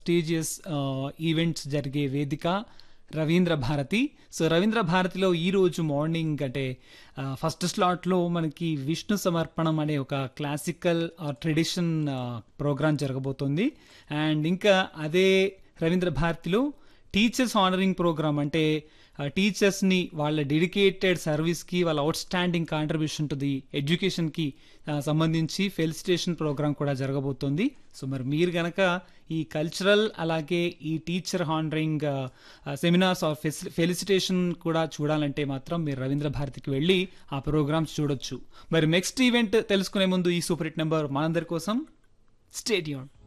prestigious events జరిగే వేదిక Ravindra Bharati so Ravindra భారతిలో ఈ రోజు మార్నింగ్ అంటే ఫస్ట్ స్లాట్లో మనకి విష్ణు సమర్పణం అనే ఒక క్లాసికల్ ట్రెడిషన్ ప్రోగ్రాం జరగబోతోంది అండ్ ఇంకా అదే రవీంద్ర భారతిలో టీచర్స్ ఆనరింగ్ ప్రోగ్రామ్ అంటే టీచర్స్ని వాళ్ళ డెడికేటెడ్ సర్వీస్కి వాళ్ళ outstanding contribution to the ఎడ్యుకేషన్కి సంబంధించి ఫెలిసిటేషన్ ప్రోగ్రామ్ కూడా జరగబోతోంది సో మరి మీరు గనక ఈ కల్చరల్ అలాగే ఈ teacher honouring seminars or felicitation కూడా చూడాలంటే మాత్రం మీరు రవీంద్ర భారతికి వెళ్ళి ఆ ప్రోగ్రామ్స్ చూడొచ్చు మరి నెక్స్ట్ ఈవెంట్ తెలుసుకునే ముందు ఈ సూపర్ హిట్ నెంబర్ మనందరి కోసం స్టేడియం